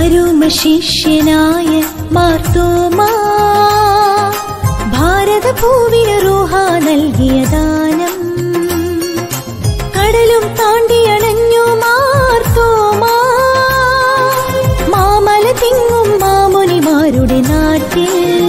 പരമശിഷ്യനായ മാർത്തോമാ ഭാരതഭൂവിന് റൂഹ നൽകിയ ദാനം കടലും താണ്ടിയണഞ്ഞു മാർത്തോമാ മാമല തിങ്ങും മാമുനിമാരുടെ നാട്ടിൽ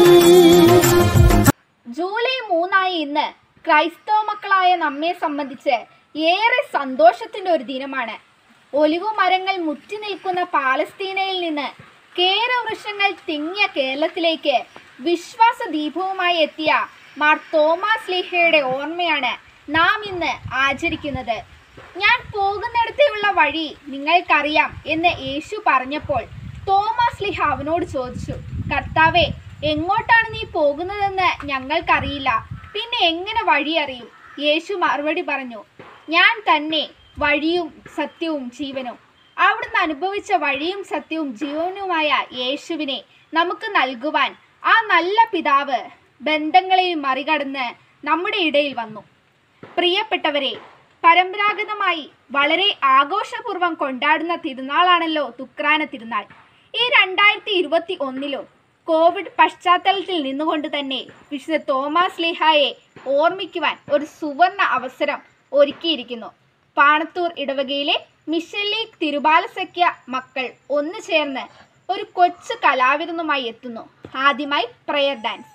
ജൂലൈ മൂന്നായി ഇന്ന് ക്രൈസ്തവ മക്കളായ നമ്മെ സംബന്ധിച്ച് ഏറെ സന്തോഷത്തിന്റെ ഒരു ദിനമാണ് ഒലിവു മരങ്ങൾ മുറ്റി നിൽക്കുന്ന പാലസ്തീനയിൽ നിന്ന് കേരവൃക്ഷങ്ങൾ തിങ്ങിയ കേരളത്തിലേക്ക് വിശ്വാസ ദീപവുമായി എത്തിയ മാർ തോമാസ് ലീഹയുടെ ഓർമ്മയാണ് നാം ഇന്ന് ആചരിക്കുന്നത് ഞാൻ പോകുന്നിടത്തെയുള്ള വഴി നിങ്ങൾക്കറിയാം എന്ന് യേശു പറഞ്ഞപ്പോൾ തോമാസ് ലിഹ അവനോട് ചോദിച്ചു കർത്താവെ എങ്ങോട്ടാണ് നീ പോകുന്നതെന്ന് ഞങ്ങൾക്കറിയില്ല പിന്നെ എങ്ങനെ വഴി അറിയും യേശു മറുപടി പറഞ്ഞു ഞാൻ തന്നെ വഴിയും സത്യവും ജീവനും അവിടുന്ന് അനുഭവിച്ച വഴിയും സത്യവും ജീവനുമായ യേശുവിനെ നമുക്ക് നൽകുവാൻ ആ നല്ല പിതാവ് ബന്ധങ്ങളെയും മറികടന്ന് നമ്മുടെ ഇടയിൽ വന്നു പ്രിയപ്പെട്ടവരെ പരമ്പരാഗതമായി വളരെ ആഘോഷപൂർവ്വം കൊണ്ടാടുന്ന തിരുനാളാണല്ലോ തുക്രാന തിരുനാൾ ഈ രണ്ടായിരത്തി ഇരുപത്തി ഒന്നിലും കോവിഡ് പശ്ചാത്തലത്തിൽ നിന്നുകൊണ്ട് തന്നെ വിശുദ്ധ തോമസ് ലിഹായെ ഓർമ്മിക്കുവാൻ ഒരു സുവർണ അവസരം ഒരുക്കിയിരിക്കുന്നു പാണത്തൂർ ഇടവകയിലെ മിഷൻ ലീഗ് തിരുബാലസഖ്യ മക്കൾ ഒന്നു ചേർന്ന് ഒരു കൊച്ചു കലാവിരുന്നുമായി എത്തുന്നു ആദ്യമായി പ്രയർ ഡാൻസ്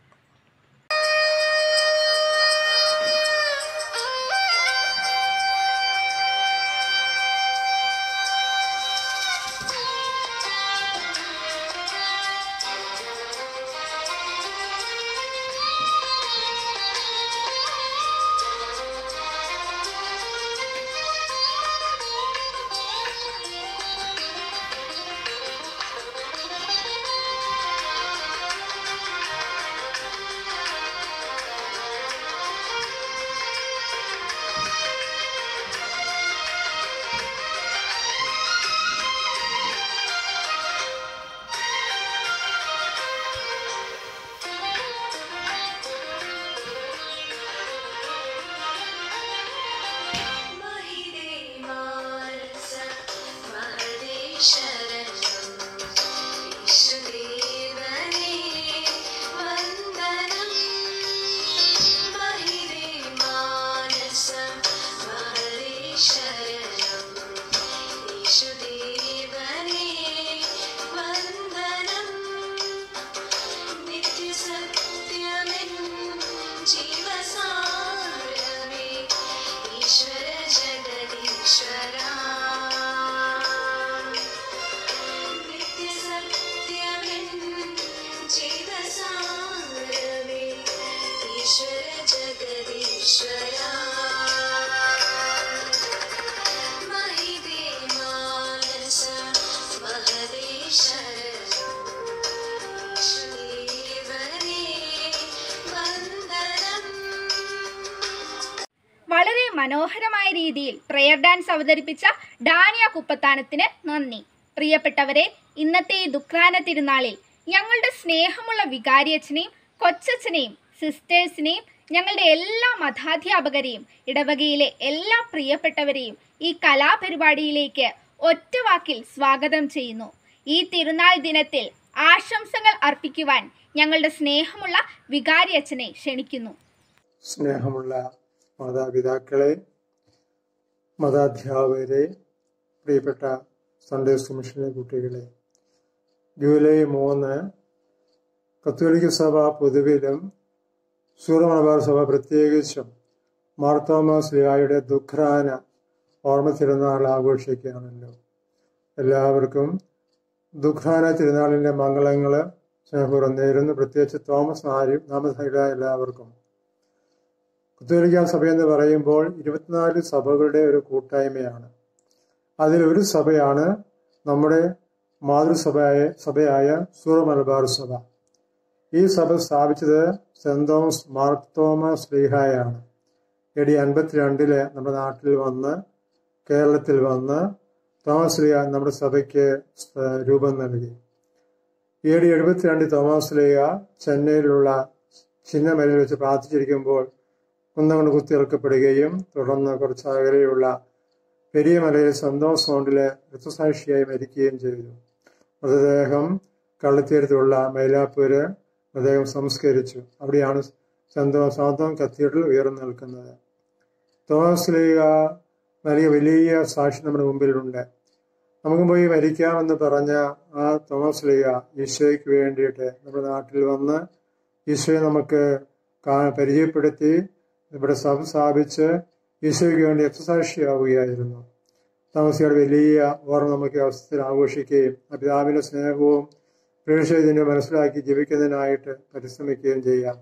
महिदे मानस महदे शरणं विश्वदेवने वन्दनं महिदे मानस महदे शरणं विश्वदेवने वन्दनम् नित्यसत्यमिन् जीवसारमे ईश्वर जगदीश्वरा नित्यसत्यमिन् जीवसारमे ईश्वर जगदीश्वरा महिदे मानस महदे शरणम् ईश्वरे वन्दनम् വളരെ മനോഹരമായ രീതിയിൽ പ്രെയർ ഡാൻസ് അവതരിപ്പിച്ച ഡാനിയ കുപ്പത്താനത്തിന് നന്ദി പ്രിയപ്പെട്ടവരെ ഇന്നത്തെ ഈ ദുഃഖാന തിരുനാളിൽ ഞങ്ങളുടെ സ്നേഹമുള്ള വികാരിയച്ഛനെയും കൊച്ചച്ഛനെയും സിസ്റ്റേഴ്സിനെയും ഞങ്ങളുടെ എല്ലാ മതാധ്യാപകരെയും ഇടവകയിലെ എല്ലാ പ്രിയപ്പെട്ടവരെയും ഈ കലാപരിപാടിയിലേക്ക് ഒറ്റ വാക്കിൽ സ്വാഗതം ചെയ്യുന്നു ഈ തിരുനാൾ ദിനത്തിൽ ആശംസകൾ അർപ്പിക്കുവാൻ ഞങ്ങളുടെ സ്നേഹമുള്ള വികാരിയച്ഛനെ ക്ഷണിക്കുന്നു സ്നേഹമുള്ള മാതാപിതാക്കളെ മതാധ്യാപകരെ പ്രിയപ്പെട്ട സൺഡേ മിഷനെ കുട്ടികളെ ജൂലൈ മൂന്ന് കത്തോലിക്ക സഭ പൊതുവിലും സൂറമലബാർ സഭ പ്രത്യേകിച്ചും മാർത്തോമാസ് ലിയായുടെ ദുഃഖ്രാന ഓർമ്മ തിരുനാൾ ആഘോഷിക്കുകയാണല്ലോ എല്ലാവർക്കും ദുഃഖാന തിരുനാളിൻ്റെ മംഗളങ്ങൾ സ്നേഹപൂർവ്വം നേരുന്നു പ്രത്യേകിച്ച് തോമസ് നാരും നാമധൈര്യ എല്ലാവർക്കും കത്തോലിക്ക സഭ എന്ന് പറയുമ്പോൾ ഇരുപത്തിനാല് സഭകളുടെ ഒരു കൂട്ടായ്മയാണ് അതിൽ ഒരു സഭയാണ് നമ്മുടെ മാതൃസഭയായ സഭയായ സൂറ മലബാർ സഭ ഈ സഭ സ്ഥാപിച്ചത് സെന്റ് തോമസ് മാർ തോമസ് ലീഹായാണ് എ ഡി അൻപത്തിരണ്ടില് നമ്മുടെ നാട്ടിൽ വന്ന് കേരളത്തിൽ വന്ന് തോമസ് ലീഹ നമ്മുടെ സഭയ്ക്ക് സ് രൂപം നൽകി എ ഡി എഴുപത്തിരണ്ടിൽ തോമസ് ലീഹ ചെന്നൈയിലുള്ള ചിന്നമലയിൽ വെച്ച് പ്രാർത്ഥിച്ചിരിക്കുമ്പോൾ കുന്തം കൊണ്ട് കുത്തിയിറക്കപ്പെടുകയും തുടർന്ന് കുറച്ച് അകലെയുള്ള പെരിയ മലയിൽ സന്തോഷ് സോണ്ടില് രക്തസാക്ഷിയായി മരിക്കുകയും ചെയ്തു മൃതദേഹം കള്ളിത്തീരത്തുള്ള മൈലാപ്പൂര് മൃതദേഹം സംസ്കരിച്ചു അവിടെയാണ് സ്വന്തം സ്വന്തം കത്തീഡ്രൽ ഉയർന്നു നിൽക്കുന്നത് തോമസ് ലീഗ നൽകിയ വലിയ സാക്ഷി നമ്മുടെ മുമ്പിലുണ്ട് നമുക്ക് പോയി മരിക്കാമെന്ന് പറഞ്ഞ ആ തോമസ് ലീഗ ഈശോയ്ക്ക് വേണ്ടിയിട്ട് നമ്മുടെ നാട്ടിൽ വന്ന് ഈശോയെ നമുക്ക് കാ- പരിചയപ്പെടുത്തി ഇവിടെ സഭ സ്ഥാപിച്ച് ഈശോയ്ക്ക് വേണ്ടി രക്തസാക്ഷിയാവുകയായിരുന്നു താമസിയുടെ വലിയ ഓർമ്മ നമുക്ക് ഈ അവസരത്തിൽ ആഘോഷിക്കുകയും ആ പിതാവിന്റെ സ്നേഹവും പ്രേക്ഷകനെ മനസ്സിലാക്കി ജീവിക്കുന്നതിനായിട്ട് പരിശ്രമിക്കുകയും ചെയ്യാം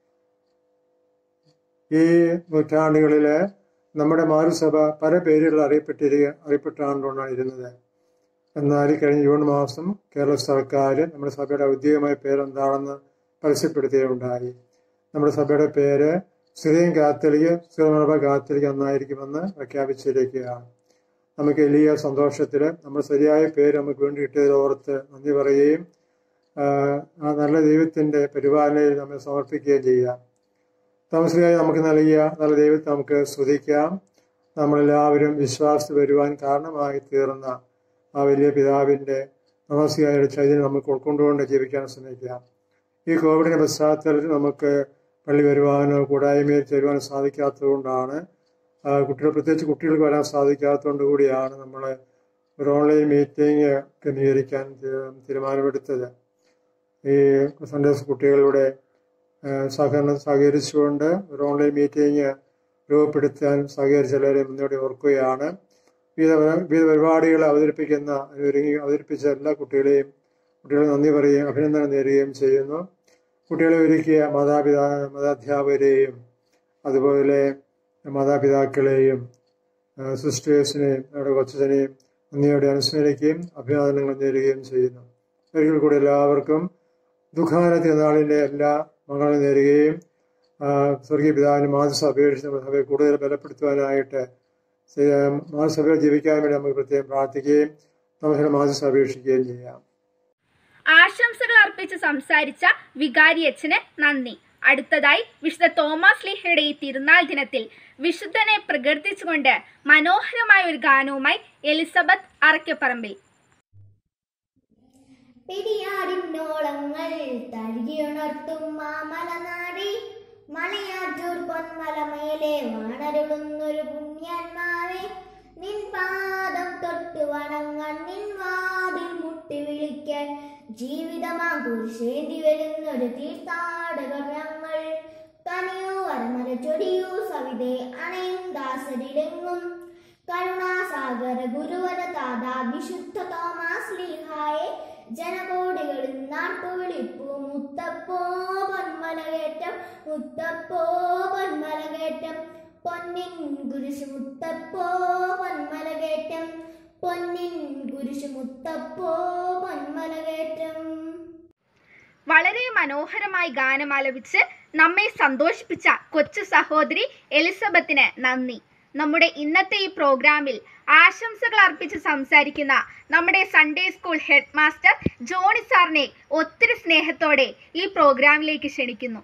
ഈ നൂറ്റാണ്ടുകളില് നമ്മുടെ മാതൃസഭ പല പേരുകൾ അറിയപ്പെട്ടിരിക്കുക അറിയപ്പെട്ടാണ്ടുകൊണ്ടാണ് ഇരുന്നത് എന്നാൽ ഈ കഴിഞ്ഞ ജൂൺ മാസം കേരള സർക്കാർ നമ്മുടെ സഭയുടെ ഔദ്യോഗികമായ പേരെന്താണെന്ന് പരസ്യപ്പെടുത്തുകയുണ്ടായി നമ്മുടെ സഭയുടെ പേര് സിറിയൻ കാത്തലിക് സിറമർബ കാത്തലിക് എന്നായിരിക്കുമെന്ന് പ്രഖ്യാപിച്ചിരിക്കുകയാണ് നമുക്ക് വലിയ സന്തോഷത്തിൽ നമ്മൾ ശരിയായ പേര് നമുക്ക് വേണ്ടി കിട്ടിയതിൽ ഓർത്ത് നന്ദി പറയുകയും ആഹ് ആ നല്ല ദൈവത്തിന്റെ പരിപാലനയിൽ നമ്മെ സമർപ്പിക്കുകയും ചെയ്യാം താമസിയായി നമുക്ക് നൽകിയ നല്ല ദൈവത്തെ നമുക്ക് സ്തുതിക്കാം നമ്മളെല്ലാവരും വിശ്വാസത്തിൽ വരുവാൻ കാരണമായി തീർന്ന ആ വലിയ പിതാവിന്റെ നമസ്കാരയുടെ ചൈതന്യം നമുക്ക് ഉൾക്കൊണ്ടുകൊണ്ട് ജീവിക്കാൻ ശ്രമിക്കാം ഈ കോവിഡിന്റെ പശ്ചാത്തലത്തിൽ നമുക്ക് പള്ളി വരുവാനോ കൂടായ്മയിൽ ചേരുവാനോ സാധിക്കാത്തതുകൊണ്ടാണ് ആ, കുട്ടികൾ പ്രത്യേകിച്ച് കുട്ടികൾക്ക് വരാൻ സാധിക്കാത്തതുകൊണ്ട് കൂടിയാണ് നമ്മൾ ഒരു ഓൺലൈൻ മീറ്റിംഗ് ക്രമീകരിക്കാൻ തീ- തീരുമാനമെടുത്തത് ഈ സൺഡേ സ്കൂൾ കുട്ടികളുടെ ആ, സഹകരണം സഹകരിച്ചുകൊണ്ട് ഒരു ഓൺലൈൻ മീറ്റിംഗ് രൂപപ്പെടുത്താൻ സഹകരിച്ച എല്ലാവരെയും മുന്നോട്ട് ഓർക്കുകയാണ് വിവിധ വിവിധ പരിപാടികൾ അവതരിപ്പിക്കുന്ന ഒരുങ്ങി അവതരിപ്പിച്ച എല്ലാ കുട്ടികളെയും കുട്ടികളെ നന്ദി പറയുകയും അഭിനന്ദനം നേരുകയും ചെയ്യുന്നു കുട്ടികളെ ഒരുക്കിയ മാതാപിതാ മതാധ്യാപകരെയും അതുപോലെ മാതാപിതാക്കളെയും ആ, സിസ്റ്റേഴ്സിനെയും അവരുടെ കൊച്ചനെയും നന്ദിയോടെ അനുസ്മരിക്കുകയും അഭിവാദനങ്ങൾ നേരുകയും ചെയ്യുന്നു ഒരിക്കൽ കൂടി എല്ലാവർക്കും ദുഃഖാന തിരുനാളിന്റെ എല്ലാ മംഗളം നേരുകയും ആ, സ്വർഗീയ പിതാവിന് മാതൃസഭ അപേക്ഷിച്ച് നമ്മുടെ സഭയെ കൂടുതൽ ബലപ്പെടുത്തുവാനായിട്ട് സ- മാതൃസഭയിൽ ജീവിക്കാൻ വേണ്ടി നമുക്ക് പ്രത്യേകം പ്രാർത്ഥിക്കുകയും നമുക്ക് മാതൃസഭ അപേക്ഷിക്കുകയും ചെയ്യാം ആശംസകൾ അർപ്പിച്ച് സംസാരിച്ച വികാരി അച്ഛന് നന്ദി അടുത്തതായി വിശുദ്ധ തോമസ് ലീഹയുടെ ഈ തിരുനാൾ ദിനത്തിൽ വിശുദ്ധനെ പ്രകീർത്തിച്ചുകൊണ്ട് മനോഹരമായ ഒരു ഗാനവുമായി എലിസബത്ത് അറക്കപ്പറമ്പിൽ പെരിയാറിനോളങ്ങൾ തഴുകിയുണർത്തും മാമലനാടി മലയാറ്റൂർ പൊന്മലമേലെ വാണരുളുന്നൊരു പുണ്യാന്മാവെ നിൻ പാദം തൊട്ട് വണങ്ങാൻ നിൻ വാതിൽ മുട്ടി വിളിക്കാൻ ജീവിതമാ കുരിശേന്തി വരുന്നൊരു തീർത്ഥാടകർ ഞങ്ങൾ കനിയോ വരമല ചൊടിയൂ സവിതേ അണയും ദാസരിലെങ്ങും കരുണാസാഗര ഗുരുവര താതാ വിശുദ്ധ തോമാസ് ലീഹായെ ജനകോടികളിൽ നാട്ടുവിളിപ്പൂ മുത്തപ്പോ പൊന്മലകേറ്റം മുത്തപ്പോ പൊന്മലകേറ്റം പൊന്നിൻ കുരിശു മുത്തപ്പോ പൊന്മലകേറ്റം പൊന്നിൻ കുരിശു മുത്തപ്പോ പൊന്മലകേറ്റം വളരെ മനോഹരമായി ഗാനം ആലപിച്ച് നമ്മെ സന്തോഷിപ്പിച്ച കൊച്ചു സഹോദരി എലിസബത്തിന് നന്ദി നമ്മുടെ ഇന്നത്തെ ഈ പ്രോഗ്രാമിൽ ആശംസകൾ അർപ്പിച്ച് സംസാരിക്കുന്ന നമ്മുടെ Sunday school head master Johnny സാറിനെ ഒത്തിരി സ്നേഹത്തോടെ ഈ പ്രോഗ്രാമിലേക്ക് ക്ഷണിക്കുന്നു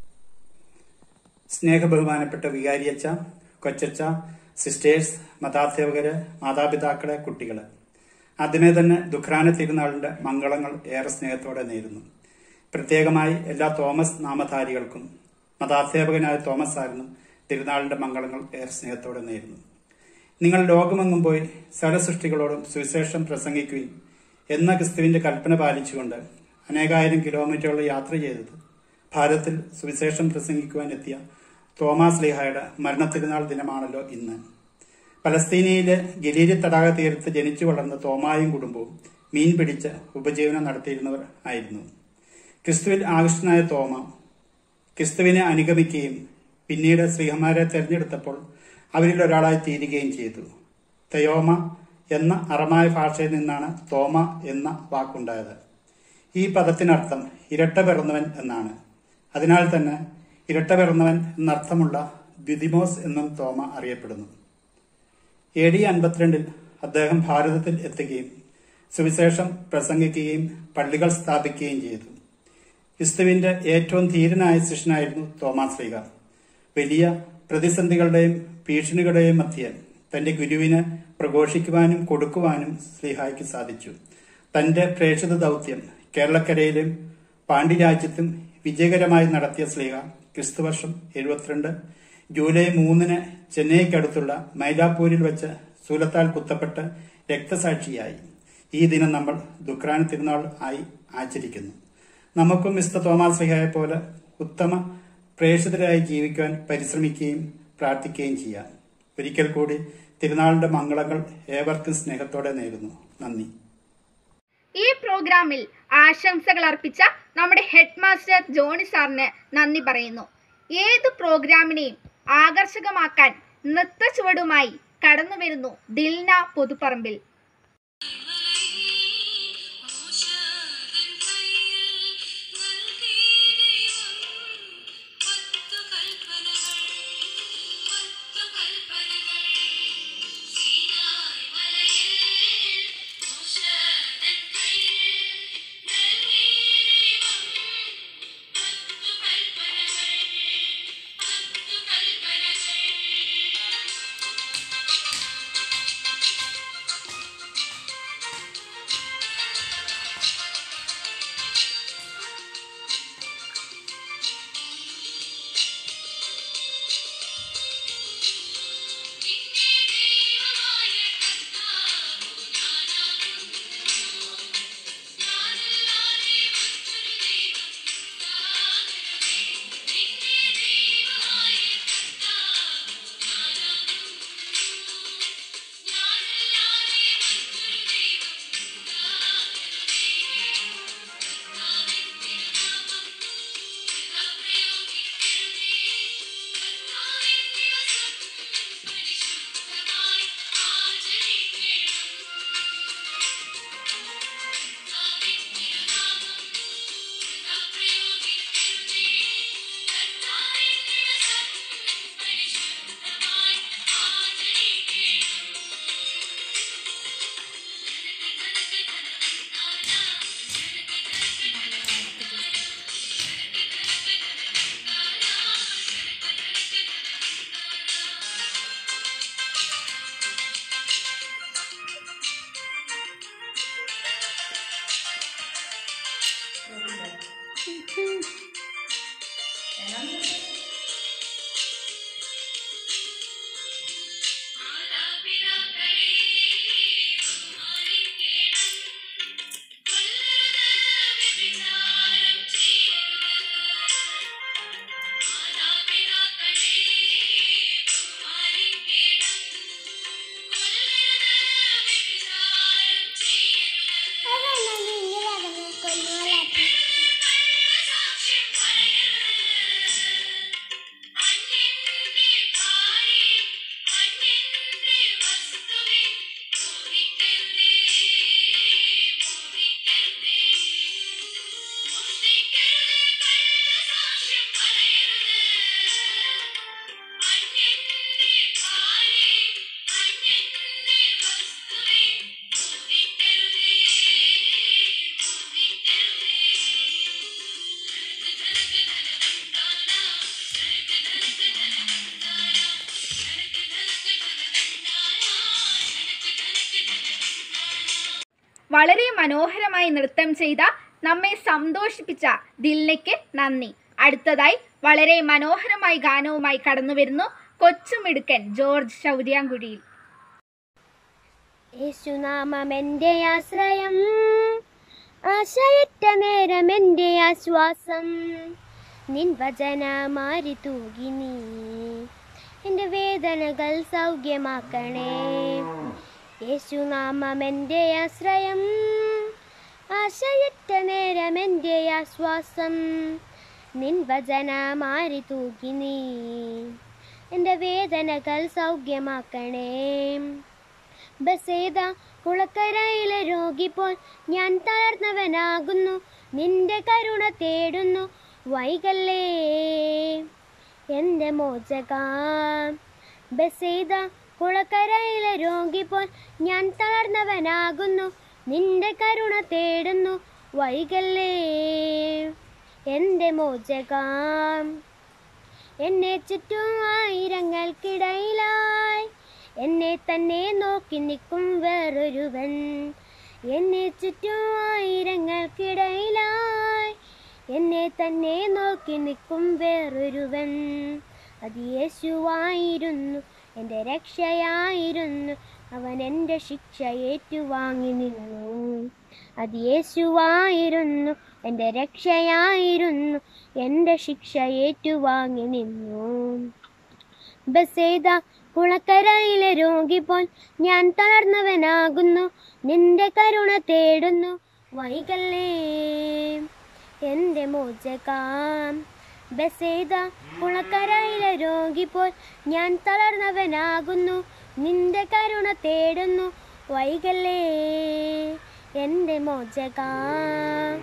സ്നേഹബഹുമാനപ്പെട്ട വികാരിയച്ച കൊച്ചച്ച സിസ്റ്റേഴ്സ് മതാധ്യാപകര് മാതാപിതാക്കളെ കുട്ടികള് ആദ്യമേ തന്നെ ദുഃഖാന തിരുനാളിന്റെ മംഗളങ്ങൾ ഏറെ സ്നേഹത്തോടെ നേരുന്നു പ്രത്യേകമായി എല്ലാ തോമസ് നാമധാരികൾക്കും മതാധ്യാപകനായ തോമസ് സാറിനും തിരുനാളിന്റെ മംഗളങ്ങൾ ഏറെ സ്നേഹത്തോടെ നേരുന്നു നിങ്ങൾ ലോകമെങ്ങും പോയി സകലസൃഷ്ടികളോടും സുവിശേഷം പ്രസംഗിക്കുകയും എന്ന ക്രിസ്തുവിന്റെ കൽപ്പന പാലിച്ചുകൊണ്ട് അനേകായിരം കിലോമീറ്ററുകൾ യാത്ര ചെയ്തത് ഭാരതത്തിൽ സുവിശേഷം പ്രസംഗിക്കുവാൻ എത്തിയ തോമാസ് ലിഹായുടെ മരണത്തിരുനാൾ ദിനമാണല്ലോ ഇന്ന് പലസ്തീനയിലെ ഗലീലി തടാക തീരത്ത് ജനിച്ചു വളർന്ന തോമായും കുടുംബവും മീൻ പിടിച്ച് ഉപജീവനം നടത്തിയിരുന്നവർ ആയിരുന്നു ക്രിസ്തുവിൽ ആകൃഷ്ടനായ തോമ ക്രിസ്തുവിനെ അനുഗമിക്കുകയും പിന്നീട് ശ്രീഹമാരെ തെരഞ്ഞെടുത്തപ്പോൾ അവരിൽ ഒരാളായി തീരുകയും ചെയ്തു തയോമ എന്ന അറമായ ഭാഷയിൽ നിന്നാണ് തോമ എന്ന വാക്കുണ്ടായത് ഈ പദത്തിനർത്ഥം ഇരട്ട പിറന്നവൻ എന്നാണ് അതിനാൽ തന്നെ ഇരട്ട പിറന്നവൻ എന്നർത്ഥമുള്ള ദ്വിതിമോസ് എന്നും തോമ അറിയപ്പെടുന്നു എ ഡി അൻപത്തിരണ്ടിൽ അദ്ദേഹം ഭാരതത്തിൽ എത്തുകയും സുവിശേഷം പ്രസംഗിക്കുകയും പള്ളികൾ സ്ഥാപിക്കുകയും ചെയ്തു ക്രിസ്തുവിന്റെ ഏറ്റവും ധീരനായ ശിഷ്യനായിരുന്നു തോമാസ് ലീഗ വലിയ പ്രതിസന്ധികളുടെയും ഭീഷണികളുടെയും മധ്യേ തന്റെ ഗുരുവിന് പ്രഘോഷിക്കുവാനും കൊടുക്കുവാനും സ്ലീഹായ്ക്ക് സാധിച്ചു തന്റെ പ്രേക്ഷിത ദൗത്യം കേരളക്കരയിലും പാണ്ഡ്യരാജ്യത്തും വിജയകരമായി നടത്തിയ സ്ലീഹ ക്രിസ്തുവർഷം എഴുപത്തിരണ്ട് ജൂലൈ മൂന്നിന് ചെന്നൈക്കടുത്തുള്ള മൈലാപ്പൂരിൽ വെച്ച് സൂലത്താൽ കുത്തപ്പെട്ട് രക്തസാക്ഷിയായി ഈ ദിനം നമ്മൾ ദുഃഖാന തിരുനാൾ ആയി ആചരിക്കുന്നു നമുക്കും മിസ്റ്റർ തോമാസ് സ്ലിഹയെ പോലെ ഉത്തമ പ്രേക്ഷിതരായി ജീവിക്കാൻ പരിശ്രമിക്കുകയും പ്രാർത്ഥിക്കുകയും ചെയ്യാം ഒരിക്കൽ കൂടി തിരുനാളിന്റെ മംഗളങ്ങൾ ഏവർക്കും സ്നേഹത്തോടെ നേരുന്നു നന്ദി ഈ പ്രോഗ്രാമിൽ ആശംസകൾ അർപ്പിച്ച നമ്മുടെ ഹെഡ് മാസ്റ്റർ ജോണി സാറിന് നന്ദി പറയുന്നു ഏത് പ്രോഗ്രാമിനെയും ആകർഷകമാക്കാൻ നൃത്തച്ചുവടുമായി കടന്നു വരുന്നു ദിൽന പുതുപ്പറമ്പിൽ ഓശാതൻ കയ്യിൽ നൽകി ദൈവം പത്തു കൽപ്പനകൾ പത്തു കൽപ്പനകൾ സീനായ് മലയിൽ ഓശാതൻ കയ്യിൽ നൽകി ദൈവം പത്തു കൽപ്പനകൾ പത്തു കൽപ്പനകൾ വളരെ മനോഹരമായി നൃത്തം ചെയ്ത നമ്മെ സന്തോഷിപ്പിച്ച ദിൽനയ്ക്ക് നന്ദി അടുത്തതായി വളരെ മനോഹരമായി ഗാനവുമായി കടന്നു വരുന്നു കൊച്ചുമിടുക്കൻ ജോർജ് ശൗര്യാങ്കുഴിയിൽ യേശുനാമമെന്റെ ആശ്രയം ആശയറ്റ നേരം എൻ്റെ ആശ്വാസം നിൻ വചനമാരി തൂകി നീ എൻ്റെ വേദനകൾ സൗഖ്യമാക്കണേ യേശുനാമമെന്റെ ആശ്രയം ആശയറ്റ നേരം എൻ്റെ ആശ്വാസം നിൻ വചനമാരി തൂകി നീ എൻ്റെ വേദനകൾ സൗഖ്യമാക്കണേ ബസേത കുളക്കരയിലെ രോഗി പോൽ ഞാൻ തളർന്നവനാകുന്നു നിന്റെ കരുണ തേടുന്നു വൈകല്ലേ എൻ്റെ മോചക ബസേത കുളക്കരയിലെ രോഗി പോൽ ഞാൻ തളർന്നവനാകുന്നു നിന്റെ കരുണ തേടുന്നു വൈകല്ലേ എൻ്റെ മോചക എന്നെ ചുറ്റും ആയിരങ്ങൾക്കിടയിലായി എന്നെ തന്നെ നോക്കി നിൽക്കും വേറൊരുവൻ എന്നെ ചുറ്റുമായിരങ്ങൾക്കിടയിലായി എന്നെ തന്നെ നോക്കി നിൽക്കും വേറൊരുവൻ അത് യേശുവായിരുന്നു എൻ്റെ രക്ഷയായിരുന്നു അവൻ എൻ്റെ ശിക്ഷ ഏറ്റുവാങ്ങി നിന്നു അത് യേശുവായിരുന്നു എൻ്റെ രക്ഷയായിരുന്നു എൻ്റെ ശിക്ഷ ഏറ്റുവാങ്ങി നിന്നു ബസേത കുളക്കരയിലെ രോഗി പോൽ ഞാൻ തളർന്നവനാകുന്നു നിന്റെ കരുണ തേടുന്നു വൈകല്ലേ എൻ്റെ മോചകാം ബസേത കുളക്കരയിലെ രോഗി പോൽ ഞാൻ തളർന്നവനാകുന്നു നിന്റെ കരുണ തേടുന്നു വൈകല്ലേ എൻ്റെ മോചകാം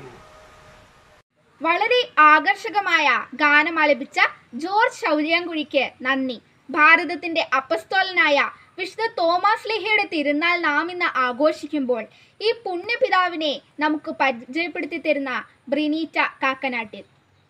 വളരെ ആകർഷകമായ ഗാനം ആലപിച്ച ജോർജ് ശൗര്യാങ്കുഴിക്ക് നന്ദി ഭാരതത്തിന്റെ അപ്പസ്തോലനായ വിശുദ്ധ തോമസ് ലിഹയുടെ തിരുനാൾ നാം ഇന്ന് ആഘോഷിക്കുമ്പോൾ ഈ പുണ്യപിതാവിനെ നമുക്ക് പരിചയപ്പെടുത്തി തരുന്ന ബ്രിനീറ്റ കാക്കനാട്ടിൽ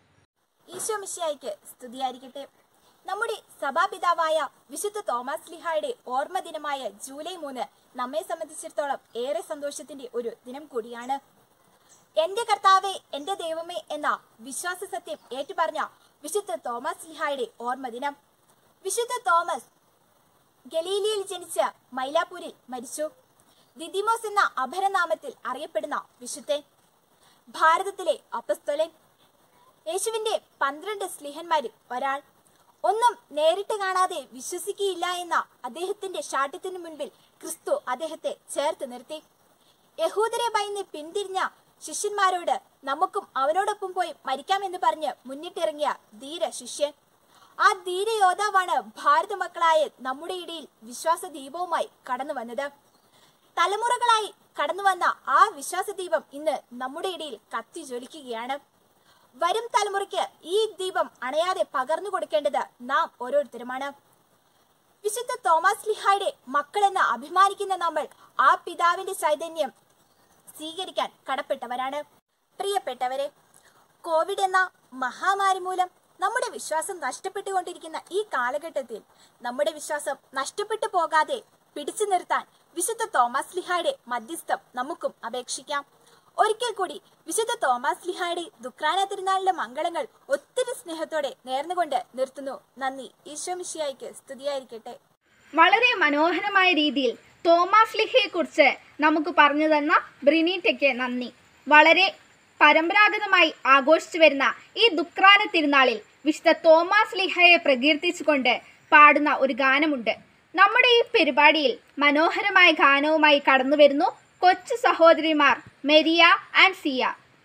ഈശോ മിശിയായിക്ക് സ്തുതിയായിരിക്കട്ടെ നമ്മുടെ സഭാപിതാവായ വിശുദ്ധ തോമസ് ലിഹായുടെ ഓർമ്മ ദിനമായ ജൂലൈ മൂന്ന് നമ്മെ സംബന്ധിച്ചിടത്തോളം ഏറെ സന്തോഷത്തിന്റെ ഒരു ദിനം കൂടിയാണ് എന്റെ കർത്താവെ എന്റെ ദൈവമേ എന്ന വിശ്വാസ സത്യം ഏറ്റുപറഞ്ഞ വിശുദ്ധ തോമസ് ലിഹായുടെ ഓർമ്മ ദിനം വിശുദ്ധ തോമസ് ഗലീലിയിൽ ജനിച്ച് മൈലാപ്പൂരിൽ മരിച്ചു ദിദിമോസ് എന്ന അപരനാമത്തിൽ അറിയപ്പെടുന്ന വിശുദ്ധൻ ഭാരതത്തിലെ അപ്പസ്തോലൻ യേശുവിന്റെ പന്ത്രണ്ട് സ്ലിഹന്മാരിൽ ഒരാൾ ഒന്നും നേരിട്ട് കാണാതെ വിശ്വസിക്കുകയില്ല എന്ന അദ്ദേഹത്തിന്റെ ശാഠ്യത്തിനു മുൻപിൽ ക്രിസ്തു അദ്ദേഹത്തെ ചേർത്ത് നിർത്തി യഹൂദരെ ഭയന്ന് പിന്തിരിഞ്ഞ ശിഷ്യന്മാരോട് നമുക്കും അവനോടൊപ്പം പോയി മരിക്കാമെന്ന് പറഞ്ഞ് മുന്നിട്ടിറങ്ങിയ ധീര ശിഷ്യൻ ആ ധീര യോദ്ധാവാണ് ഭാരത മക്കളായ നമ്മുടെ ഇടയിൽ വിശ്വാസ ദീപവുമായി കടന്നു വന്നത് തലമുറകളായി കടന്നു വന്ന ആ വിശ്വാസ ദീപം ഇന്ന് നമ്മുടെ ഇടയിൽ കത്തി ജ്വലിക്കുകയാണ് വരും തലമുറയ്ക്ക് ഈ ദീപം അണയാതെ പകർന്നു കൊടുക്കേണ്ടത് നാം ഓരോരുത്തരുമാണ് വിശുദ്ധ തോമസ് ലിഹായുടെ മക്കളെന്ന് അഭിമാനിക്കുന്ന നമ്മൾ ആ പിതാവിന്റെ ചൈതന്യം സ്വീകരിക്കാൻ കടപ്പെട്ടവരാണ് പ്രിയപ്പെട്ടവരെ കോവിഡ് എന്ന മഹാമാരി മൂലം നമ്മുടെ വിശ്വാസം നഷ്ടപ്പെട്ടുകൊണ്ടിരിക്കുന്ന ഈ കാലഘട്ടത്തിൽ നമ്മുടെ വിശ്വാസം നഷ്ടപ്പെട്ടു പോകാതെ പിടിച്ചു നിർത്താൻ വിശുദ്ധ തോമസ് ലിഹായുടെ മധ്യസ്ഥം നമുക്കും അപേക്ഷിക്കാം ഒരിക്കൽ കൂടി വിശുദ്ധ തോമസ് ലിഹായുടെ ദുഃഖാന തിരുനാളിന്റെ മംഗളങ്ങൾ ഒത്തിരി സ്നേഹത്തോടെ നേർന്നുകൊണ്ട് നിർത്തുന്നു നന്ദി ഈശോ മിശിയായിക്ക് സ്തുതിയായിരിക്കട്ടെ വളരെ മനോഹരമായ രീതിയിൽ തോമസ് ലിഹയെ കുറിച്ച് നമുക്ക് പറഞ്ഞു തന്ന ബ്രിനീറ്റയ്ക്ക് നന്ദി വളരെ പരമ്പരാഗതമായി ആഘോഷിച്ചു വരുന്ന ഈ ദുഃഖാന തിരുനാളിൽ വിശുദ്ധ തോമസ് ലിഹയെ പ്രകീർത്തിച്ചുകൊണ്ട് പാടുന്ന ഒരു ഗാനമുണ്ട് നമ്മുടെ ഈ പരിപാടിയിൽ മനോഹരമായ ഗാനവുമായി കടന്നു വരുന്നു കൊച്ചു സഹോദരിമാർ മെരിയ ആൻഡ് സിയ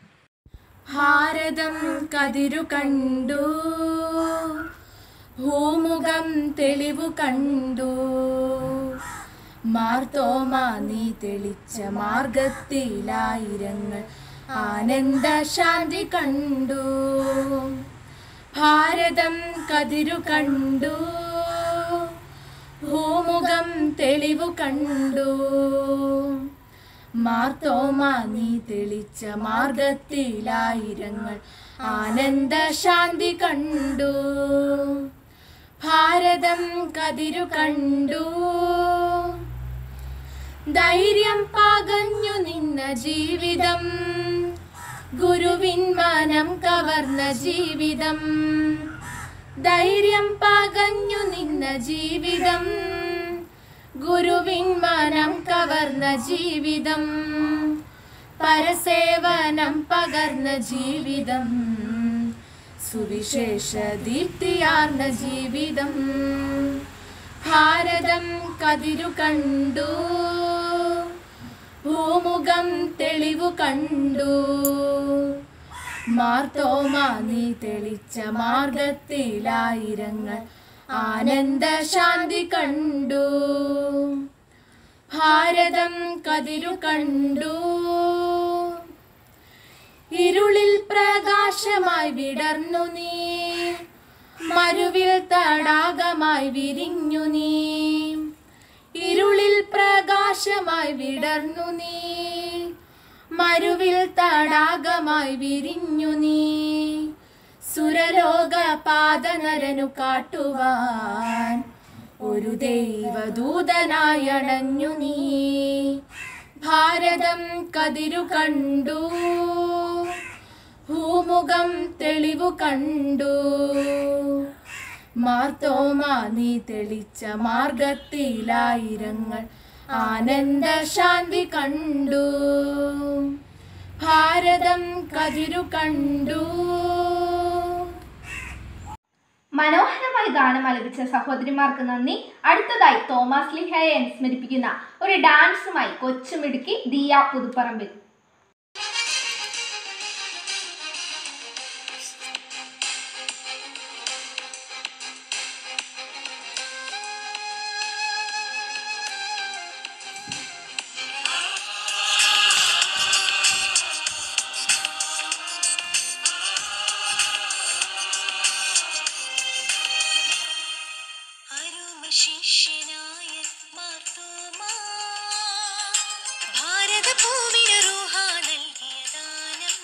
ഭാരതം കതിരു കണ്ടു ഭൂമുഖം തെളിവു കണ്ടു മാർത്തോമ നീ തെളിച്ച മാർഗത്തിലായിരങ്ങൾ ആനന്ദ ശാന്തി കണ്ടു ഭാരതം കതിരു കണ്ടു ഭൂമുഖം തെളിവു കണ്ടു മാർത്തോമ നീ തെളിച്ച മാർഗത്തിലായിരങ്ങൾ ആനന്ദ ശാന്തി കണ്ടു ഭാരതം കതിരു കണ്ടു ധൈര്യം പകഞ്ഞു നിന്ന ജീവിതം ഗുരുവിൻ മനം കവർന്ന ജീവിതം ധൈര്യം പകഞ്ഞു നിന്ന ജീവിതം ഗുരുവിൻ മനം കവർന്ന ജീവിതം പരസേവനം പകർന്ന ജീവിതം സുവിശേഷ ദീപ്തിയാർന്ന ജീവിതം ഭാരതം കതിരു കണ്ടു ഭൂമുഖം തെളിവു കണ്ടു മാർത്തോമ നീ തെളിച്ച മാർഗത്തിലായിരങ്ങൾ ആനന്ദ ശാന്തി കണ്ടു ഭാരതം കതിരു കണ്ടു ഇരുളിൽ പ്രകാശമായി വിടർന്നു നീ മരുവിൽ തടാകമായി വിരിഞ്ഞു നീ ഇരുളിൽ പ്രകാശമായി വിടർന്നു നീ മരുവിൽ തടാകമായി വിരിഞ്ഞു നീ സുരലോക പാദനരനു കാട്ടുവാൻ ഒരു ദൈവദൂതനായി അണഞ്ഞു നീ ഭാരതം കതിരു കണ്ടു ഭൂമുഖം തെളിവു കണ്ടു മാർത്തോമ നീ തെളിച്ച മാർഗത്തിലായിരങ്ങൾ ആനന്ദ ശാന്തി കണ്ടു ഭാരതം കതിരു കണ്ടു മനോഹരമായി ഗാനം ആലപിച്ച സഹോദരിമാർക്ക് നന്ദി അടുത്തതായി തോമസ് ലിഹയെ അനുസ്മരിപ്പിക്കുന്ന ഒരു ഡാൻസുമായി കൊച്ചുമിടുക്കി ദിയ പുതുപ്പറമ്പിൽ അരുമ ശിഷ്യനായ മാർത്തോമാ ഭാരതഭൂമിന് റൂഹ നൽകിയ ദാനം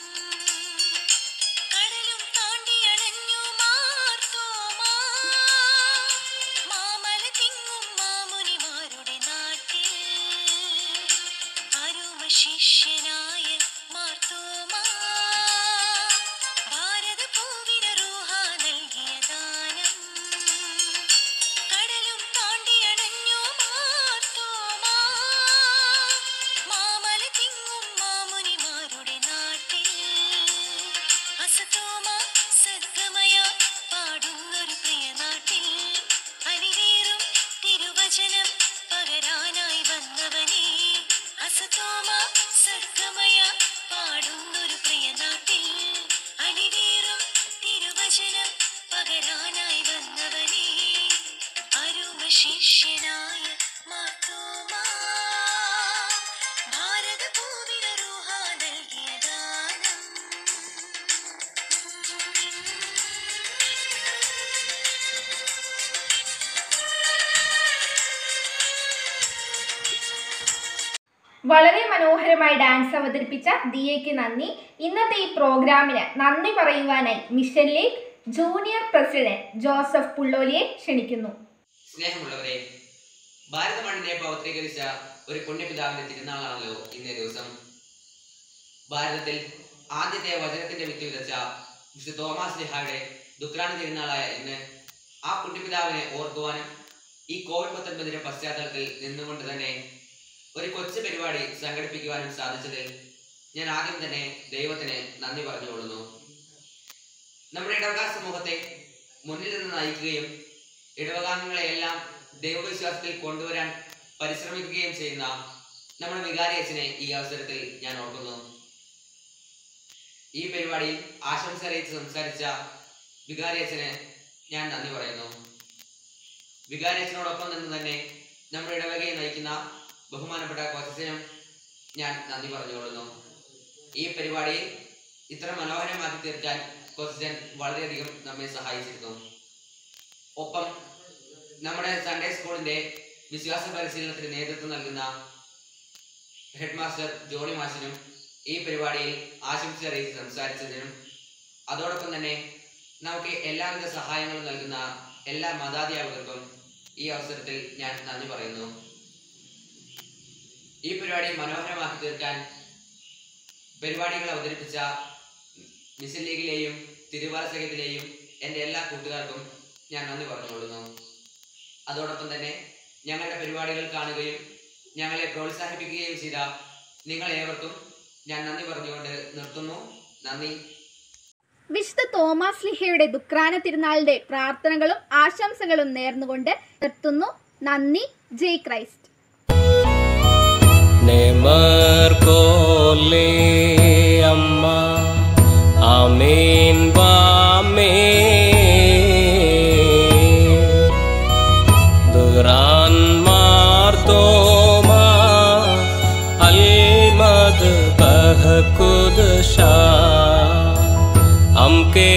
കടലും താണ്ടിയണഞ്ഞു മാർത്തോമാ മാമല തിങ്ങും മാമുനിമാരുടെ നാട്ടിൽ അരുമ ശിഷ്യനായ മാർത്തോമാ ഭാരതഭൂമിന് റൂഹ നൽകിയ ദാനം കടലും താണ്ടിയണഞ്ഞു മാർത്തോമാ മാമല തിങ്ങും മാമുനിമാരുടെ നാട്ടിൽ അസതോമ സദ്ഗമയ പാടുന്നൊരു പ്രിയ നാട്ടിൽ അലിവേറും തിരുവചനം പകരാനായി വന്നവനേ അസതോമ സദ്ഗമയ പാടുന്നൊരു പ്രിയ നാട്ടിൽ അലിവേറും തിരുവചനം പകരാനായി വന്നവനേ അരുമ ശിഷ്യനായ മാർത്തോമാ ഭാരതഭൂമിന് റൂഹ നൽകിയ ദാനം വളരെ മനോഹരമായി ഡാൻസ് അവതരിപ്പിച്ച ദിയയ്ക്ക് നന്ദി ഇന്നത്തെ ഈ പ്രോഗ്രാമിന് നന്ദി പറയുവാനായി mission league junior president Joseph പുള്ളോലിയെ ക്ഷണിക്കുന്നു സ്നേഹമുള്ളവരെ ഭാരത മണ്ണിനെ പൗത്രീകരിച്ച ഒരു പുണ്യപിതാവിന്റെ തിരുനാളാണല്ലോ ഇന്നേ ദിവസം ഭാരതത്തിൽ ആദ്യത്തെ വചനത്തിന്റെ വിത്ത് വിതച്ച വിശുദ്ധ തോമാസ് ലിഹായുടെ ദുഃഖാന തിരുനാളായ ഇന്ന് ആ പുണ്യപിതാവിനെ ഓർക്കുവാനും ഈ കോവിഡ് പത്തൊൻപതിന്റെ പശ്ചാത്തലത്തിൽ നിന്നുകൊണ്ട് തന്നെ ഒരു കൊച്ചു പരിപാടി സംഘടിപ്പിക്കുവാനും സാധിച്ചതിൽ ഞാൻ ആദ്യം തന്നെ ദൈവത്തിന് നന്ദി പറഞ്ഞുകൊള്ളുന്നു നമ്മുടെ ഇടവക സമൂഹത്തെ മുന്നിൽ നിന്ന് നയിക്കുകയും ഇടവകാംഗങ്ങളെയെല്ലാം ദൈവവിശ്വാസത്തിൽ കൊണ്ടുവരാൻ പരിശ്രമിക്കുകയും ചെയ്യുന്ന നമ്മുടെ വികാരി അച്ഛനെ ഈ അവസരത്തിൽ ഞാൻ ഓർക്കുന്നു ഈ പരിപാടിയിൽ ആശംസ അറിയിച്ച് സംസാരിച്ച വികാരി അച്ഛന് ഞാൻ നന്ദി പറയുന്നു വികാരി അച്ഛനോടൊപ്പം നിന്ന് തന്നെ നമ്മുടെ ഇടവകയെ നയിക്കുന്ന ബഹുമാനപ്പെട്ട കോച്ചനും ഞാൻ നന്ദി പറഞ്ഞുകൊള്ളുന്നു ഈ പരിപാടിയിൽ ഇത്ര മനോഹരമാക്കി തീർക്കാൻ കോച്ചൻ വളരെയധികം നമ്മെ സഹായിച്ചിരുന്നു ഒപ്പം നമ്മുടെ സൺഡേ സ്കൂളിന്റെ വിശ്വാസ പരിശീലനത്തിന് നേതൃത്വം നൽകുന്ന ഹെഡ് മാസ്റ്റർ ജോണി മാഷിനും ഈ പരിപാടിയിൽ ആശംസ അറിയിച്ച് സംസാരിച്ചതിനും അതോടൊപ്പം തന്നെ നമുക്ക് എല്ലാവിധ സഹായങ്ങളും നൽകുന്ന എല്ലാ മതാധ്യാപകർക്കും ഈ അവസരത്തിൽ ഞാൻ നന്ദി പറയുന്നു ഈ പരിപാടി മനോഹരമാക്കി തീർക്കാൻ പരിപാടികൾ അവതരിപ്പിച്ച മിസിൽ ലീഗിലെയും തിരുവാല സഖ്യത്തിലെയും എൻ്റെ എല്ലാ കൂട്ടുകാർക്കും ഞാൻ നന്ദി പറഞ്ഞുകൊള്ളുന്നു അതോടൊപ്പം തന്നെ ഞങ്ങളുടെ പരിപാടികൾ കാണുകയും ഞങ്ങളെ പ്രോത്സാഹിപ്പിക്കുകയും ചെയ്ത നിങ്ങളേവർക്കും ഞാൻ നന്ദി പറഞ്ഞുകൊണ്ട് നിർത്തുന്നു നന്ദി വിശുദ്ധ തോമസ് ലിഹയുടെ ദുഃഖാന തിരുനാളിന്റെ പ്രാർത്ഥനകളും ആശംസകളും നേർന്നുകൊണ്ട് നിർത്തുന്നു നന്ദി ജയ് Christ Nemarkole amma amen bame Duran martoma almad bahkudşa amke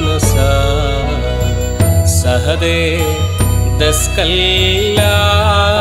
nedansa सहदे दस कल्याण